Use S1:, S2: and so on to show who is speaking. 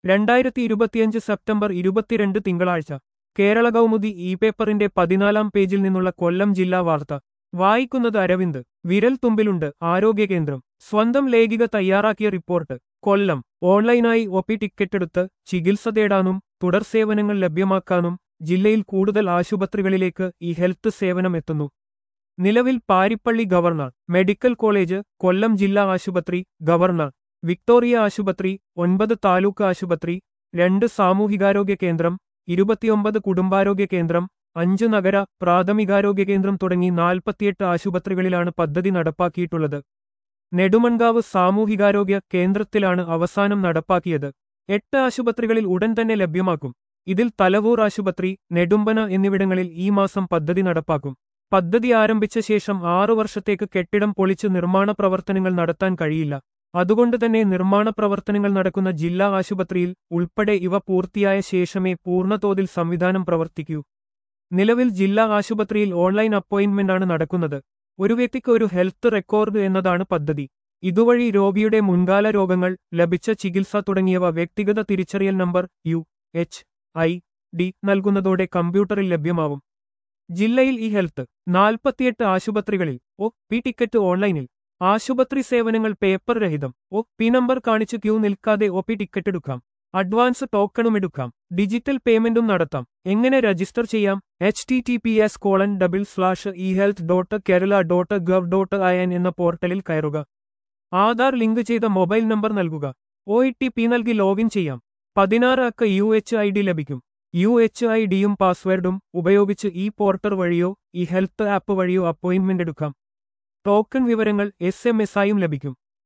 S1: രണ്ടായിരത്തി ഇരുപത്തിയഞ്ച് സെപ്റ്റംബർ ഇരുപത്തിരണ്ട് തിങ്കളാഴ്ച കേരള കൗമുദി ഇ പേപ്പറിന്റെ പതിനാലാം പേജിൽ നിന്നുള്ള കൊല്ലം ജില്ലാ വാർത്ത വായിക്കുന്നത് അരവിന്ദ് വിരൽ തുമ്പിലുണ്ട് ആരോഗ്യകേന്ദ്രം സ്വന്തം ലേഖിക തയ്യാറാക്കിയ റിപ്പോർട്ട് കൊല്ലം ഓൺലൈനായി ഒപ്പി ടിക്കറ്റെടുത്ത് ചികിത്സ തേടാനും തുടർ സേവനങ്ങൾ ലഭ്യമാക്കാനും ജില്ലയിൽ കൂടുതൽ ആശുപത്രികളിലേക്ക് ഈ ഹെൽത്ത് സേവനം എത്തുന്നു നിലവിൽ Parippally government medical college Kollam ജില്ലാ ആശുപത്രി ഗവർണർ വിക്ടോറിയ ആശുപത്രി ഒൻപത് താലൂക്ക് ആശുപത്രി രണ്ട് സാമൂഹികാരോഗ്യ കേന്ദ്രം ഇരുപത്തിയൊമ്പത് കുടുംബാരോഗ്യ കേന്ദ്രം അഞ്ച് നഗര പ്രാഥമികാരോഗ്യ കേന്ദ്രം തുടങ്ങി നാൽപ്പത്തിയെട്ട് ആശുപത്രികളിലാണ് പദ്ധതി നടപ്പാക്കിയിട്ടുള്ളത് നെടുമൺകാവ് സാമൂഹികാരോഗ്യ കേന്ദ്രത്തിലാണ് അവസാനം നടപ്പാക്കിയത് എട്ട് ആശുപത്രികളിൽ ഉടൻ തന്നെ ലഭ്യമാക്കും ഇതിൽ തലവൂർ ആശുപത്രി നെടുമ്പന എന്നിവിടങ്ങളിൽ ഈ മാസം പദ്ധതി നടപ്പാക്കും പദ്ധതി ആരംഭിച്ച ശേഷം ആറു വർഷത്തേക്ക് കെട്ടിടം പൊളിച്ച് നിർമ്മാണ പ്രവർത്തനങ്ങൾ നടത്താൻ കഴിയില്ല അതുകൊണ്ട് തന്നെ നിർമ്മാണ പ്രവർത്തനങ്ങൾ നടക്കുന്ന ജില്ലാ ആശുപത്രിയിൽ ഉൾപ്പെടെ ഇവ പൂർത്തിയായ ശേഷമേ പൂർണ്ണതോതിൽ സംവിധാനം പ്രവർത്തിക്കൂ നിലവിൽ ജില്ലാ ആശുപത്രിയിൽ ഓൺലൈൻ അപ്പോയിന്റ്മെന്റാണ് നടക്കുന്നത് ഒരു വ്യക്തിക്ക് ഒരു ഹെൽത്ത് റെക്കോർഡ് എന്നതാണ് പദ്ധതി ഇതുവഴി രോഗിയുടെ മുൻകാല രോഗങ്ങൾ ലഭിച്ച ചികിത്സ തുടങ്ങിയവ വ്യക്തിഗത തിരിച്ചറിയൽ number U H I D നൽകുന്നതോടെ കമ്പ്യൂട്ടറിൽ ലഭ്യമാവും ജില്ലയിൽ ഈ ഹെൽത്ത് നാൽപ്പത്തിയെട്ട് ആശുപത്രികളിൽ ഒ പി ടിക്കറ്റ് ഓൺലൈനിൽ ആശുപത്രി സേവനങ്ങൾ പേപ്പർ രഹിതം ഒ പി നമ്പർ കാണിച്ച് ക്യൂ നിൽക്കാതെ ഒ പി ടിക്കറ്റ് എടുക്കാം അഡ്വാൻസ് ടോക്കണും എടുക്കാം ഡിജിറ്റൽ പേയ്മെന്റും നടത്താം എങ്ങനെ രജിസ്റ്റർ ചെയ്യാം H T T P S colon double slash E health dot Kerala dot gov dot I N എന്ന പോർട്ടലിൽ കയറുക ആധാർ ലിങ്ക് ചെയ്ത മൊബൈൽ നമ്പർ നൽകുക ഒ ഇ ടി പി നൽകി ലോഗിൻ ചെയ്യാം പതിനാറ് അക്ക യു എച്ച് ഐ ഡി ലഭിക്കും യു എച്ച് ഐ ഡിയും പാസ്വേഡും ഉപയോഗിച്ച് ഈ പോർട്ടർ വഴിയോ ഈ ഹെൽത്ത് ആപ്പ് വഴിയോ അപ്പോയിന്റ്മെന്റ് എടുക്കാം ടോക്കൺ വിവരങ്ങൾ എസ് എം എസ് ആയും ലഭിക്കും